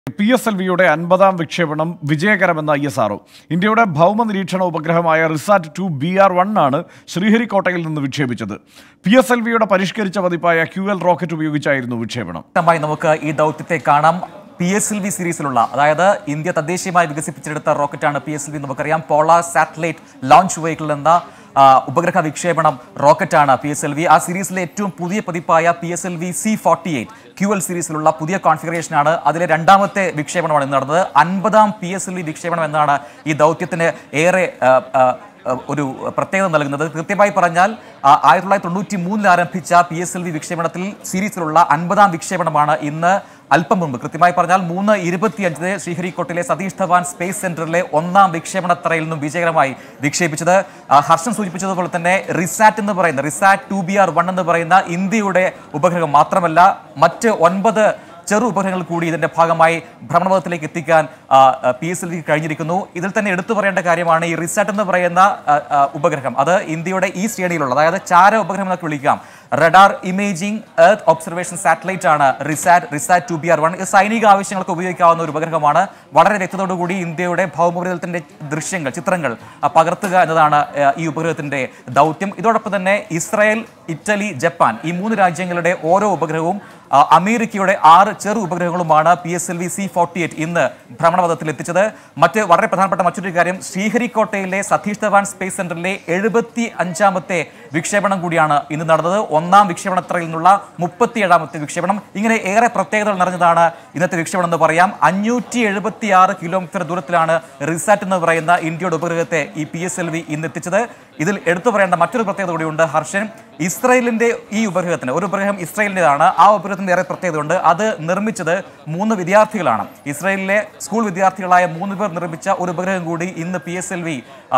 P S L വിയുടെ അൻപതാം വിക്ഷേപണം വിജയകരമെന്ന ഐ എസ് ആർഒ ഇന്ത്യയുടെ ഭൗമ നിരീക്ഷണ ഉപഗ്രഹമായ RISAT two B R one ആണ് ശ്രീഹരിക്കോട്ടയിൽ നിന്ന് വിക്ഷേപിച്ചത് പി എസ് എൽ വിയുടെ പരിഷ്കരിച്ച പതിപ്പായ ക്യു എൽ റോക്കറ്റ് ഉപയോഗിച്ചായിരുന്നു വിക്ഷേപണം വ്യക്തമായി നമുക്ക് ഈ ദൗത്യത്തെ കാണാം പി എസ് എൽ വി സീരീസിലുള്ള അതായത് ഇന്ത്യ തദ്ദേശീയമായി വികസിപ്പിച്ചെടുത്ത റോക്കറ്റാണ് പി എസ് എൽ വി നമുക്കറിയാം പോളാർ സാറ്റലൈറ്റ് ലോഞ്ച് വെഹിക്കിൾ എന്ന ആ, ഉപഗ്രഹ വിക്ഷേപണം റോക്കറ്റാണ് പി എസ് എൽ വി ആ സീരീസിലെ ഏറ്റവും പുതിയ പതിപ്പായ P S L V C forty eight Q L സീരീസിലുള്ള പുതിയ കോൺഫിഗറേഷനാണ് അതിലെ രണ്ടാമത്തെ വിക്ഷേപണമാണ് ഇന്ന് നടന്നത് അൻപതാം പി എസ് എൽ വി വിക്ഷേപണം എന്നാണ് ഈ ദൗത്യത്തിന് ഏറെ ആ, ആ, ഒരു പ്രത്യേകത നൽകുന്നത് കൃത്യമായി പറഞ്ഞാൽ ആ, ആയിരത്തി തൊള്ളായിരത്തി തൊണ്ണൂറ്റി മൂന്നിൽ ആരംഭിച്ച പി എസ് എൽ വി വിക്ഷേപണത്തിൽ സീരീസിലുള്ള അൻപതാം വിക്ഷേപണമാണ് ഇന്ന് അല്പം മുമ്പ് കൃത്യമായി പറഞ്ഞാൽ മൂന്ന് ഇരുപത്തിയഞ്ചിന് ശ്രീഹരിക്കോട്ടിലെ സതീഷ് ധവാൻ സ്പേസ് സെന്ററിലെ ഒന്നാം വിക്ഷേപണത്തറയിൽ നിന്നും വിജയകരമായി വിക്ഷേപിച്ചത് ആ, ഹർഷൻ സൂചിപ്പിച്ചതുപോലെ തന്നെ റിസാറ്റ് എന്ന് പറയുന്ന RISAT two B R one എന്ന് പറയുന്ന ഇന്ത്യയുടെ ഉപഗ്രഹം മാത്രമല്ല മറ്റ് ഒൻപത് ചെറു ഉപഗ്രഹങ്ങൾ കൂടി ഇതിന്റെ ഭാഗമായി ഭ്രമണപഥത്തിലേക്ക് എത്തിക്കാൻ പി എസ് എൽ കഴിഞ്ഞിരിക്കുന്നു ഇതിൽ തന്നെ എടുത്തു പറയേണ്ട കാര്യമാണ് ഈ റിസാറ്റ് എന്ന് പറയുന്ന ആ, ആ, ഉപഗ്രഹം അത് ഇന്ത്യയുടെ ഈ ശ്രേണിയിലുള്ള അതായത് ചാര ഉപഗ്രഹം എന്നൊക്കെ വിളിക്കാം radar imaging earth observation satellite ആണ് RISAT RISAT two B R one ഇത് സൈനിക ആവശ്യങ്ങൾക്ക് ഉപയോഗിക്കാവുന്ന ഒരു ഉപഗ്രഹമാണ് വളരെ വ്യക്തതയോടുകൂടി ഇന്ത്യയുടെ ഭൗമോപരിതലത്തിന്റെ ദൃശ്യങ്ങൾ ചിത്രങ്ങൾ ആ, പകർത്തുക എന്നതാണ് ആ, ഈ ഉപഗ്രഹത്തിന്റെ ദൗത്യം ഇതോടൊപ്പം തന്നെ ഇസ്രായേൽ ഇറ്റലി ജപ്പാൻ ഈ മൂന്ന് രാജ്യങ്ങളുടെ ഓരോ ഉപഗ്രഹവും ആ, അമേരിക്കയുടെ ആറ് ചെറു ഉപഗ്രഹങ്ങളുമാണ് P S L V C forty eight ഇന്ന് ഭ്രമണപഥത്തിൽ എത്തിച്ചത് മറ്റ് വളരെ പ്രധാനപ്പെട്ട മറ്റൊരു കാര്യം ശ്രീഹരിക്കോട്ടയിലെ സതീഷ് ധവാൻ സ്പേസ് സെന്ററിലെ എഴുപത്തി അഞ്ചാമത്തെ വിക്ഷേപണം കൂടിയാണ് ഇന്ന് നടന്നത് ഒന്നാം വിക്ഷേപണത്രയിൽ നിന്നുള്ള മുപ്പത്തി ഏഴാമത്തെ വിക്ഷേപണം ഇങ്ങനെ ഏറെ പ്രത്യേകതകൾ നിറഞ്ഞതാണ് ഇന്നത്തെ വിക്ഷേപണം എന്ന് പറയാം അഞ്ഞൂറ്റി എഴുപത്തി ആറ് കിലോമീറ്റർ ദൂരത്തിലാണ് റിസാറ്റ് എന്ന് പറയുന്ന ഇന്ത്യയുടെ ഉപഗ്രഹത്തെ ഈ പി എസ് എൽ വി ഇന്ന് എത്തിച്ചത് ഇതിൽ എടുത്തു പറയേണ്ട മറ്റൊരു പ്രത്യേകത കൂടിയുണ്ട് ഹർഷൻ ഇസ്രായേലിന്റെ ഈ ഉപഗ്രഹത്തിന് ഒരു ഉപഗ്രഹം ഇസ്രായേലിൻ്റെതാണ് ആ ഉപഗ്രഹത്തിന്റെ ഏറെ പ്രത്യേകതയുണ്ട് അത് നിർമ്മിച്ചത് മൂന്ന് വിദ്യാർത്ഥികളാണ് ഇസ്രായേലിലെ സ്കൂൾ വിദ്യാർത്ഥികളായ മൂന്ന് പേർ നിർമ്മിച്ച ഒരു ഉപഗ്രഹം കൂടി ഇന്ന് പി എസ് എൽ വി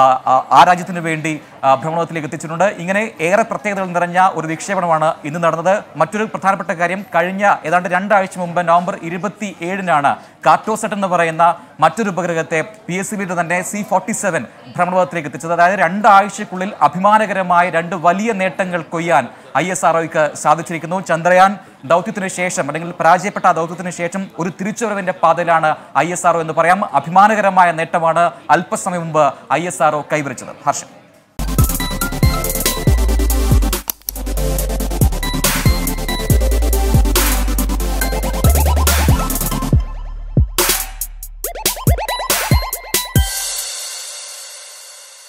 ആ രാജ്യത്തിന് വേണ്ടി ആ, ഭ്രമണത്തിലേക്ക് എത്തിച്ചിട്ടുണ്ട് ഇങ്ങനെ ഏറെ പ്രത്യേകതകൾ നിറഞ്ഞ ഒരു വിക്ഷേപണമാണ് ഇന്ന് നടന്നത് മറ്റൊരു പ്രധാനപ്പെട്ട കാര്യം കഴിഞ്ഞ ഏതാണ്ട് രണ്ടാഴ്ച മുമ്പ് നവംബർ ഇരുപത്തി ഏഴിനാണ് കാർട്ടോസെറ്റ് എന്ന് പറയുന്ന മറ്റൊരു ഉപഗ്രഹത്തെ പി എസ് സിയുടെ തന്നെ സി ഫോർട്ടി സെവൻ ഭ്രമണപഥത്തിലേക്ക് എത്തിച്ചത് അതായത് രണ്ടാഴ്ചക്കുള്ളിൽ അഭിമാനകരമായ രണ്ട് വലിയ നേട്ടങ്ങൾ കൊയ്യാൻ ഐ എസ് ആർ സാധിച്ചിരിക്കുന്നു ചന്ദ്രയാൻ ദൗത്യത്തിന് ശേഷം അല്ലെങ്കിൽ പരാജയപ്പെട്ട ആ ദൗത്യത്തിന് ശേഷം ഒരു തിരിച്ചുവരവിന്റെ പാതയിലാണ് ഐ എസ് ആർ എന്ന് പറയാം അഭിമാനകരമായ നേട്ടമാണ് അല്പസമയം മുമ്പ് ഐ എസ് ആർ കൈവരിച്ചത് ഹർഷൻ